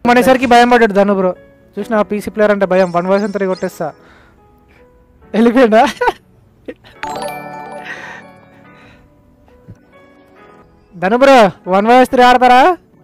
అనేసరికి భయం పడ్డాడు ధను బ్రో చూసిన పీసీ ప్లేయర్ అంటే భయం వన్ వాయిస్ అంతా కొట్టేస్తా వెళ్ళిపోయిందా Dhanu bro one voice three ఆడతారా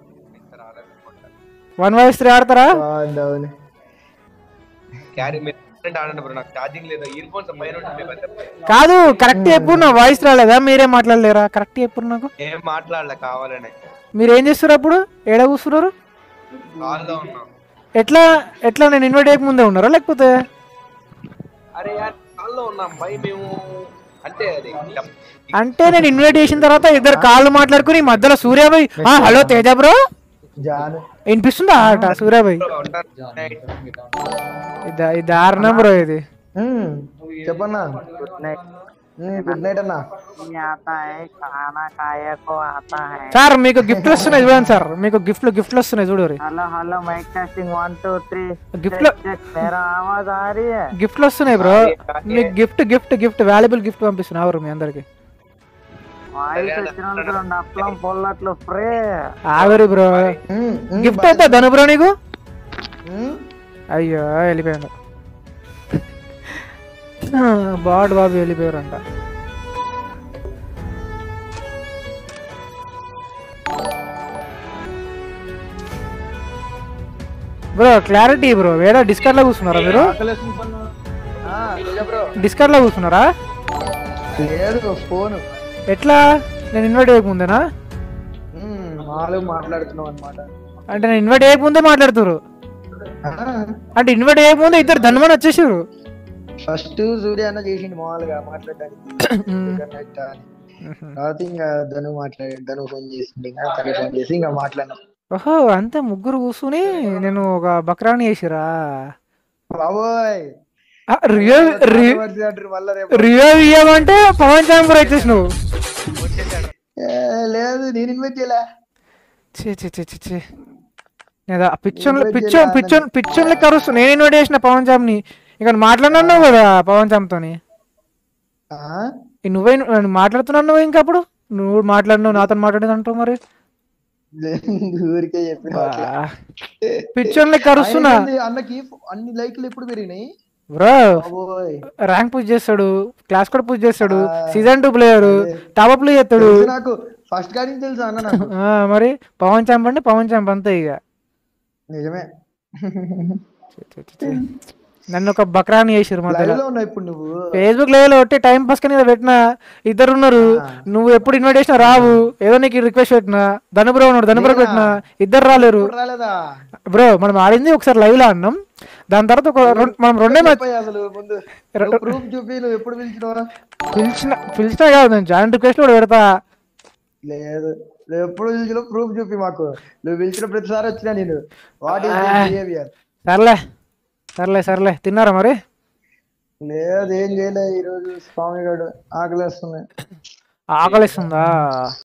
వన్ వాయిస్ త్రీ ఆడతారా అవును క్యారీ మీరు ఆడండి బ్రో నాకు ఛార్జింగ్ లేదు ఇయర్ ఫోన్స్ పైన ఉంటుంది పెద్ద కాదు కరెక్ట్ ఎప్పుడు నా వాయిస్ రాలేదా మీరే మాట్లాడలేరా కరెక్ట్ ఎప్పుడు నాకు ఏం మాట్లాడలే కావాలనే మీరు ఏం చేస్తారు అప్పుడు ఏడ కూస్తున్నారు కాల్లో ఉన్నాం ఎట్లా ఎట్లా నేను ఇన్వైట్ చేయక ముందే ఉన్నారా లేకపోతే అరే యార్ కాల్లో ఉన్నాం పై మేము అంటే అది అంటే నేను ఇన్వైట్ చేసిన తర్వాత ఇద్దరు కాళ్ళు మాట్లాడుకుని మధ్యలో సూర్యాబాయ్ ఆ, హలో తేజ బ్రో జాను వినిపిస్తుందా ఆట సూర్యాబాయ్ ఉంటారు ఇది ఇది దారుణం బ్రో ఇది ఉమ్, చెప్పన్నా గుడ్ నైట్ అన్నా आता है खाना खाए को आता है సార్ మీకు గిఫ్ట్లు వస్తున్నాయి చూడండి సార్ మీకు గిఫ్ట్లు గిఫ్ట్లు వస్తున్నాయి చూడరు hello hello mike testing one two three గిఫ్ట్లు मेरा आवाज आ रही है గిఫ్ట్లు వస్తున్నాయి బ్రో మీకు gift gift gift valuable gift పంపిస్తున్నా ఎవరు మీ అందరికి వాయిస్ వచ్చినందుకు రెండు అప్పలం పొల్లట్లు ఫ్రీ ఆవిరి బ్రో ఉమ్, ఉమ్, గిఫ్ట్ అయితే ధను బ్రో నీకు ఉమ్, అయ్యో వెళ్ళిపోయాడు బాడ్ బాబు వెళ్ళిపోయారంట బ్రో క్లారిటీ బ్రో వేరే డిస్కౌంట్ లో కూర్చున్నారా మీరు ఆకలేస్తుంది పన్ను. ఆ, తేజ బ్రో డిస్కౌంట్ లో కూర్చున్నారా లేదు ఫోన్ ఎట్లా నేను ఇన్వైట్ చేయకముందేనా మామూలుగా మాట్లాడుతున్నాం అనమాట అంటే నేను ఇన్వైట్ చేయకముందే మాట్లాడుతున్నారు అంటే ఇన్వైట్ చేయకముందే ఇద్దరు ధనమని వచ్చేసారు ఫస్ట్ సూర్య అన్న చేసిండు మామూలుగా మాట్లాడడానికి గుడ్ నైట్ అని. తర్వాత ఇంకా ధను మాట్లాడాడు ధను ఫోన్ చేసిండు ఇంకా తను ఫోన్ చేసి ఇంకా మాట్లాడినాం ఓహో అంతే ముగ్గురు కూర్చుని నేను ఒక బక్రాని చేసిరా బాబోయ్ రియో రి- controversy అంటారు మళ్ళా రేపు రియో ఇయ్యమంటే పవన్ చాంబర్ వచ్చేసి నువ్వు ఏ, లేదు నేను ఇన్వైట్ చేయలే చే చే చే చే చే లేదా పిచ్చోన్ పిచ్చోన్ పిచ్చోన్ పిచ్చోన్ లెక్క అరుస్తు నేను ఇన్వైట్ చేసిన పవన్ చామ్ని ఇక మాట్లాడినావు కదా పవన్ చామ్తోని ఆ? ఈ నువ్వే నువ్వు మాట్లాడుతున్నావు నువ్వు ఇంకా అప్పుడు నువ్వు మాట్లాడినావు నాతో మాట్లాడేది అంటావు మరి ఊరికే చెప్పిన అట్లా. పిచ్చోన్ లెక్క అరుస్తున్నా ఆయన ఏంది, అన్నకి అన్ని లైక్లు ఎప్పుడు పెరిగినాయి బ్రో బాబోయ్ ర్యాంక్ పుష్ చేస్తాడు క్లాస్ కూడా పుష్ చేస్తాడు season two player top play చేస్తాడు తెలుసు నాకు ఫస్ట్ గాడి నుంచి తెలుసు అన్న నాకు ఆ, మరి పవన్ చాంప్ అంటే పవన్ చాంప్ అంతే ఇక నిజమే ఛీ, ఛీ, ఛీ, ఛీ. నన్ను ఒక బక్రాని చేసిరు మధ్యలో లైవ్ లో ఉన్నావు ఇప్పుడు నువ్వు ఫేస్బుక్ లెవెల్ ఒకటి టైం పాస్ కానీ పెట్టిన ఇద్దరు ఉన్నారు నువ్వు ఎప్పుడు ఇన్వైట్ చేసినా రావు ఏదో నీకు రిక్వెస్ట్ పెట్టినా ధనుబ్రో ఉన్నాడు ధనుబ్రో పెట్టినా ఇద్దరు రాలేరు ఇప్పుడు రాలేదా బ్రో మనం ఆడింది ఒకసారి లైవ్ లో ఆడినాం దాని తర్వాత ఒక రెండు- మనం రెండే మ్యాచ్ చెప్పయ్య అసలు ముందు ప్రూఫ్ చూపి నువ్వు ఎప్పుడు పిలిచినవరా పిలిచిన పిలిచినా కాదు నేను జాయిన్ రిక్వెస్ట్ కూడా పెడతా లేదు నువ్వు ఎప్పుడు పిలిచిన ప్రూఫ్ చూపి మాకు నువ్వు పిలిచిన ప్రతిసారి వచ్చినా నేను వాట్ ఈస్ బిహేవియర్ సర్లే సర్లే సర్లే తిన్నారా మరి లేదు ఏం చేయలే ఈ రోజు స్వామి గారు ఆకలేస్తుంది ఆకలిస్తుందా